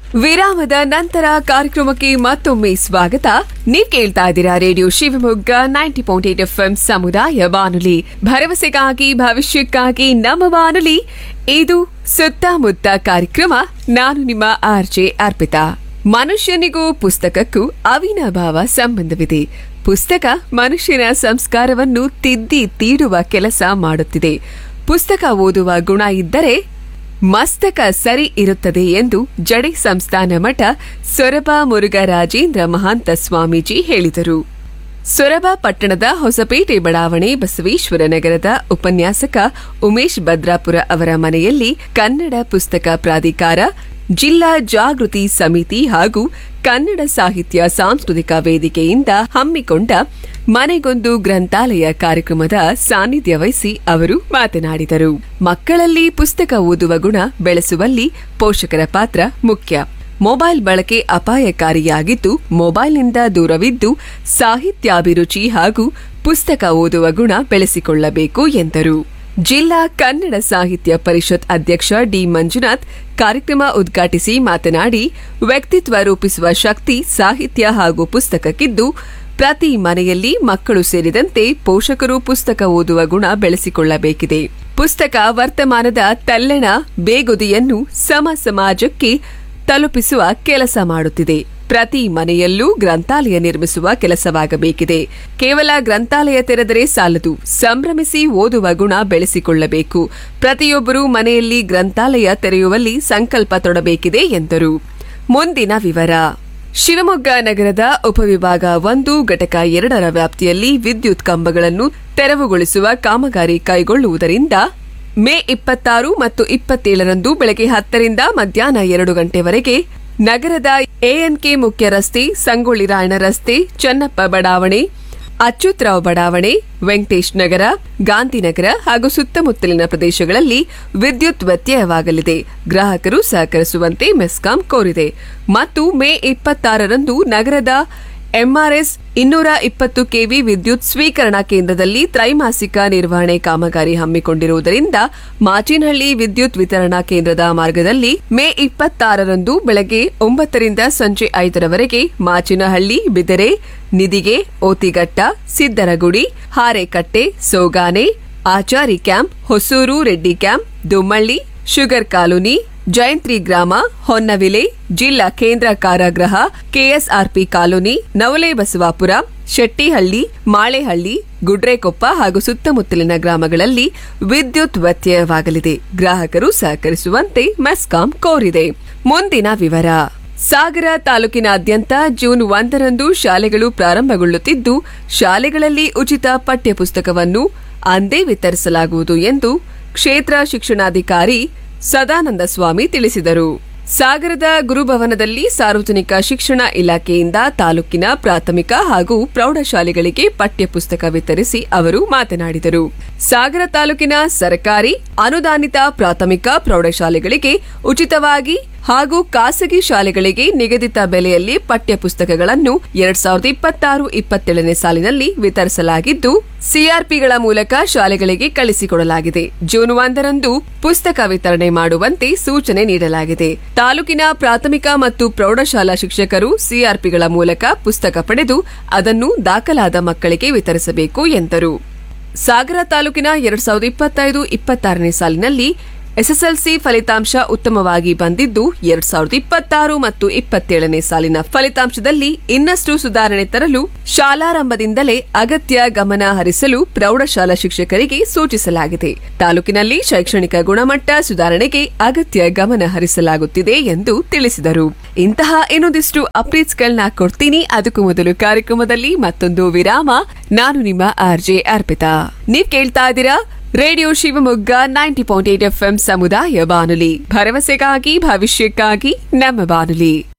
ವಿರಾಮದ ನಂತರ ಕಾರ್ಯಕ್ರಮಕ್ಕೆ ಮತ್ತೊಮ್ಮೆ ಸ್ವಾಗತ ನೀವ್ ಕೇಳ್ತಾ ಇದ್ದೀರಾ radio Shivamogga ninety point eight F ಸಮುದಾಯ ಬಾನುಲಿ ಭರವಸೆಗಾಗಿ ಭವಿಷ್ಯಕ್ಕಾಗಿ ನಮ್ಮ ಬಾನುಲಿ ಇದು ಸುತ್ತಮುತ್ತ ಕಾರ್ಯಕ್ರಮ ನಾನು ನಿಮ್ಮ ಆರ್ಜೆ ಅರ್ಪಿತಾ ಮನುಷ್ಯನಿಗೂ ಪುಸ್ತಕಕ್ಕೂ ಅವಿನಾಭಾವ ಸಂಬಂಧವಿದೆ ಪುಸ್ತಕ ಮನುಷ್ಯನ ಸಂಸ್ಕಾರವನ್ನು ತಿದ್ದಿ ತೀಡುವ ಕೆಲಸ ಮಾಡುತ್ತಿದೆ ಪುಸ್ತಕ ಓದುವ ಗುಣ ಇದ್ದರೆ ಮಸ್ತಕ ಸರಿ ಇರುತ್ತದೆ ಎಂದು ಜಡೆ ಸಂಸ್ಥಾನ ಮಠ ಸೊರಬ ಮುರುಘರಾಜೇಂದ್ರ ಮಹಾಂತ ಸ್ವಾಮೀಜಿ ಹೇಳಿದರು ಸೊರಬ ಪಟ್ಟಣದ ಹೊಸಪೇಟೆ ಬಡಾವಣೆ ಬಸವೇಶ್ವರ ನಗರದ ಉಪನ್ಯಾಸಕ ಉಮೇಶ್ ಭದ್ರಾಪುರ ಅವರ ಮನೆಯಲ್ಲಿ ಕನ್ನಡ ಪುಸ್ತಕ ಪ್ರಾಧಿಕಾರ ಜಿಲ್ಲಾ ಜಾಗೃತಿ ಸಮಿತಿ ಹಾಗೂ ಕನ್ನಡ ಸಾಹಿತ್ಯ ಸಾಂಸ್ಕೃತಿಕ ವೇದಿಕೆಯಿಂದ ಹಮ್ಮಿಕೊಂಡ ಮನೆಗೊಂದು ಗ್ರಂಥಾಲಯ ಕಾರ್ಯಕ್ರಮದ ಸಾನ್ನಿಧ್ಯ ವಹಿಸಿ ಅವರು ಮಾತನಾಡಿದರು ಮಕ್ಕಳಲ್ಲಿ ಪುಸ್ತಕ ಓದುವ ಗುಣ ಬೆಳೆಸುವಲ್ಲಿ ಪೋಷಕರ ಪಾತ್ರ ಮುಖ್ಯ ಮೊಬೈಲ್ ಬಳಕೆ ಅಪಾಯಕಾರಿಯಾಗಿದ್ದು ಮೊಬೈಲ್ನಿಂದ ದೂರವಿದ್ದು ಸಾಹಿತ್ಯಾಭಿರುಚಿ ಹಾಗೂ ಪುಸ್ತಕ ಓದುವ ಗುಣ ಬೆಳೆಸಿಕೊಳ್ಳಬೇಕು ಎಂದರು ಜಿಲ್ಲಾ ಕನ್ನಡ ಸಾಹಿತ್ಯ ಪರಿಷತ್ ಅಧ್ಯಕ್ಷ ಡಿ ಮಂಜುನಾಥ್ ಕಾರ್ಯಕ್ರಮ ಉದ್ಘಾಟಿಸಿ ಮಾತನಾಡಿ ವ್ಯಕ್ತಿತ್ವ ರೂಪಿಸುವ ಶಕ್ತಿ ಸಾಹಿತ್ಯ ಹಾಗೂ ಪುಸ್ತಕಕ್ಕಿದ್ದು ಪ್ರತಿ ಮನೆಯಲ್ಲಿ ಮಕ್ಕಳು ಸೇರಿದಂತೆ ಪೋಷಕರು ಪುಸ್ತಕ ಓದುವ ಗುಣ ಬೆಳೆಸಿಕೊಳ್ಳಬೇಕಿದೆ ಪುಸ್ತಕ ವರ್ತಮಾನದ ತಲ್ಲಣ ಬೇಗುದಿಯನ್ನು ಸಮ ಸಮಾಜಕ್ಕೆ ತಲುಪಿಸುವ ಕೆಲಸ ಮಾಡುತ್ತಿದೆ ಪ್ರತಿ ಮನೆಯಲ್ಲೂ ಗ್ರಂಥಾಲಯ ನಿರ್ಮಿಸುವ ಕೆಲಸವಾಗಬೇಕಿದೆ ಕೇವಲ ಗ್ರಂಥಾಲಯ ತೆರೆದರೆ ಸಾಲದು ಸಂಭ್ರಮಿಸಿ ಓದುವ ಗುಣ ಬೆಳೆಸಿಕೊಳ್ಳಬೇಕು ಪ್ರತಿಯೊಬ್ಬರೂ ಮನೆಯಲ್ಲಿ ಗ್ರಂಥಾಲಯ ತೆರೆಯುವಲ್ಲಿ ಸಂಕಲ್ಪ ತೊಡಬೇಕಿದೆ ಎಂದರು ಮುಂದಿನ ವಿವರ ಶಿವಮೊಗ್ಗ ನಗರದ ಉಪವಿಭಾಗ ಒಂದು ಘಟಕ ಎರಡರ ವ್ಯಾಪ್ತಿಯಲ್ಲಿ ವಿದ್ಯುತ್ ಕಂಬಗಳನ್ನು ತೆರವುಗೊಳಿಸುವ ಕಾಮಗಾರಿ ಕೈಗೊಳ್ಳುವುದರಿಂದ ಮೇ ಇಪ್ಪತ್ತಾರು ಮತ್ತು ಇಪ್ಪತ್ತೇಳರಂದು ಬೆಳಗ್ಗೆ ಹತ್ತರಿಂದ ಮಧ್ಯಾಹ್ನ ಎರಡು ಗಂಟೆವರೆಗೆ ನಗರದ ಎಎನ್ಕೆ ಮುಖ್ಯ ರಸ್ತೆ ಸಂಗೊಳ್ಳಿ ರಾಯಣ್ಣ ರಸ್ತೆ ಚನ್ನಪ್ಪ ಬಡಾವಣೆ ಅಚ್ಯುತ್ರಾವ್ ಬಡಾವಣೆ ವೆಂಕಟೇಶ್ ನಗರ ಗಾಂಧಿನಗರ ಹಾಗೂ ಸುತ್ತಮುತ್ತಲಿನ ಪ್ರದೇಶಗಳಲ್ಲಿ ವಿದ್ಯುತ್ ವ್ಯತ್ಯಯವಾಗಲಿದೆ ಗ್ರಾಹಕರು ಸಹಕರಿಸುವಂತೆ ಮೆಸ್ಕಾಂ ಕೋರಿದೆ ಮತ್ತು ಮೇ ಇಪ್ಪತ್ತಾರರಂದು ನಗರದ ಎಂಆರ್ಎಸ್ ಇನ್ನೂರ ಇಪ್ಪತ್ತು ಕೆವಿ ವಿದ್ಯುತ್ ಸ್ವೀಕರಣಾ ಕೇಂದ್ರದಲ್ಲಿ ತ್ರೈಮಾಸಿಕ ನಿರ್ವಹಣೆ ಕಾಮಗಾರಿ ಹಮ್ಮಿಕೊಂಡಿರುವುದರಿಂದ ಮಾಚಿನಹಳ್ಳಿ ವಿದ್ಯುತ್ ವಿತರಣಾ ಕೇಂದ್ರದ ಮಾರ್ಗದಲ್ಲಿ ಮೇ ಇಪ್ಪತ್ತಾರರಂದು ಬೆಳಗ್ಗೆ ಒಂಬತ್ತರಿಂದ ಸಂಜೆ ಐದರವರೆಗೆ ಮಾಚಿನಹಳ್ಳಿ ಬಿದರೆ ನಿದಿಗೆ ಓತಿಘಟ್ಟ Siddaragudi Harekatte Sogane Achari camp Hosur Reddy camp Dummalli sugar colony Jayantri ಗ್ರಾಮ ಹೊನ್ನವಿಲೆ ಜಿಲ್ಲಾ ಕೇಂದ್ರ ಕಾರಾಗೃಹ ಕೆಎಸ್ಆರ್ಪಿ ಕಾಲೋನಿ ನವಲೆ ಬಸವಾಪುರ ಶೆಟ್ಟಿಹಳ್ಳಿ ಮಾಳೆಹಳ್ಳಿ ಗುಡ್ರೇಕೊಪ್ಪ ಹಾಗೂ ಸುತ್ತಮುತ್ತಲಿನ ಗ್ರಾಮಗಳಲ್ಲಿ ವಿದ್ಯುತ್ ವ್ಯತ್ಯಯವಾಗಲಿದೆ ಗ್ರಾಹಕರು ಸಹಕರಿಸುವಂತೆ ಮೆಸ್ಕಾಂ ಕೋರಿದೆ ಮುಂದಿನ ವಿವರ ಸಾಗರ ತಾಲೂಕಿನಾದ್ಯಂತ ಜೂನ್ ಒಂದರಂದು ಶಾಲೆಗಳು ಪ್ರಾರಂಭಗೊಳ್ಳುತ್ತಿದ್ದು ಶಾಲೆಗಳಲ್ಲಿ ಉಚಿತ ಪಠ್ಯಪುಸ್ತಕವನ್ನು ಅಂದೇ ವಿತರಿಸಲಾಗುವುದು ಎಂದು ಕ್ಷೇತ್ರ ಶಿಕ್ಷಣಾಧಿಕಾರಿ ಸದಾನಂದ ಸ್ವಾಮಿ ತಿಳಿಸಿದರು ಸಾಗರದ ಗುರುಭವನದಲ್ಲಿ ಸಾರ್ವಜನಿಕ ಶಿಕ್ಷಣ ಇಲಾಖೆಯಿಂದ ತಾಲೂಕಿನ ಪ್ರಾಥಮಿಕ ಹಾಗೂ ಪ್ರೌಢಶಾಲೆಗಳಿಗೆ ಪಠ್ಯಪುಸ್ತಕ ವಿತರಿಸಿ ಅವರು ಮಾತನಾಡಿದರು ಸಾಗರ ತಾಲೂಕಿನ ಸರ್ಕಾರಿ ಅನುದಾನಿತ ಪ್ರಾಥಮಿಕ ಪ್ರೌಢಶಾಲೆಗಳಿಗೆ ಉಚಿತವಾಗಿ ಹಾಗೂ ಖಾಸಗಿ ಶಾಲೆಗಳಿಗೆ ನಿಗದಿತ ಬೆಲೆಯಲ್ಲಿ ಪಠ್ಯಪುಸ್ತಕಗಳನ್ನು ಎರಡ್ ಸಾವಿರದ ಇಪ್ಪತ್ತಾರು ಇಪ್ಪತ್ತೇಳನೇ ಸಾಲಿನಲ್ಲಿ ವಿತರಿಸಲಾಗಿದ್ದು ಸಿಆರ್ಪಿಗಳ ಮೂಲಕ ಶಾಲೆಗಳಿಗೆ ಕಳಿಸಿಕೊಡಲಾಗಿದೆ ಜೂನ್ ಒಂದರಂದು ಪುಸ್ತಕ ವಿತರಣೆ ಮಾಡುವಂತೆ ಸೂಚನೆ ನೀಡಲಾಗಿದೆ ತಾಲೂಕಿನ ಪ್ರಾಥಮಿಕ ಮತ್ತು ಪ್ರೌಢಶಾಲಾ ಶಿಕ್ಷಕರು ಸಿಆರ್ಪಿಗಳ ಮೂಲಕ ಪುಸ್ತಕ ಪಡೆದು ಅದನ್ನು ದಾಖಲಾದ ಮಕ್ಕಳಿಗೆ ವಿತರಿಸಬೇಕು ಎಂದರು ಸಾಗರ ತಾಲೂಕಿನ ಎರಡ್ ಸಾವಿರದ ಇಪ್ಪತ್ತೈದು ಇಪ್ಪತ್ತಾರನೇ ಸಾಲಿನಲ್ಲಿ ಎಸ್ಎಸ್ಎಲ್ಸಿ ಫಲಿತಾಂಶ ಉತ್ತಮವಾಗಿ ಬಂದಿದ್ದು ಎರಡ್ ಸಾವಿರದ ಇಪ್ಪತ್ತಾರು ಮತ್ತು ಇಪ್ಪತ್ತೇಳನೇ ಸಾಲಿನ ಫಲಿತಾಂಶದಲ್ಲಿ ಇನ್ನಷ್ಟು ಸುಧಾರಣೆ ತರಲು ಶಾಲಾರಂಭದಿಂದಲೇ ಅಗತ್ಯ ಗಮನ ಹರಿಸಲು ಪ್ರೌಢಶಾಲಾ ಶಿಕ್ಷಕರಿಗೆ ಸೂಚಿಸಲಾಗಿದೆ ತಾಲೂಕಿನಲ್ಲಿ ಶೈಕ್ಷಣಿಕ ಗುಣಮಟ್ಟ ಸುಧಾರಣೆಗೆ ಅಗತ್ಯ ಗಮನ ಹರಿಸಲಾಗುತ್ತಿದೆ ಎಂದು ತಿಳಿಸಿದರು ಇಂತಹ ಇನ್ನೊಂದಿಷ್ಟು ಅಪ್ಡೇಟ್ಸ್ಗಳನ್ನ ಕೊಡ್ತೀನಿ ಅದಕ್ಕೂ ಮೊದಲು ಕಾರ್ಯಕ್ರಮದಲ್ಲಿ ಮತ್ತೊಂದು ವಿರಾಮ ನಾನು ನಿಮ್ಮ ಆರ್ಜೆ ಅರ್ಪಿತಾ ನೀವ್ ಕೇಳ್ತಾ ಇದ್ದೀರಾ radio Shivamogga ninety point eight F ಸಮುದಾಯ ಬಾನುಲಿ ಭರವಸೆಗಾಗಿ ಭವಿಷ್ಯಕ್ಕಾಗಿ ನಮ್ಮ ಬಾನುಲಿ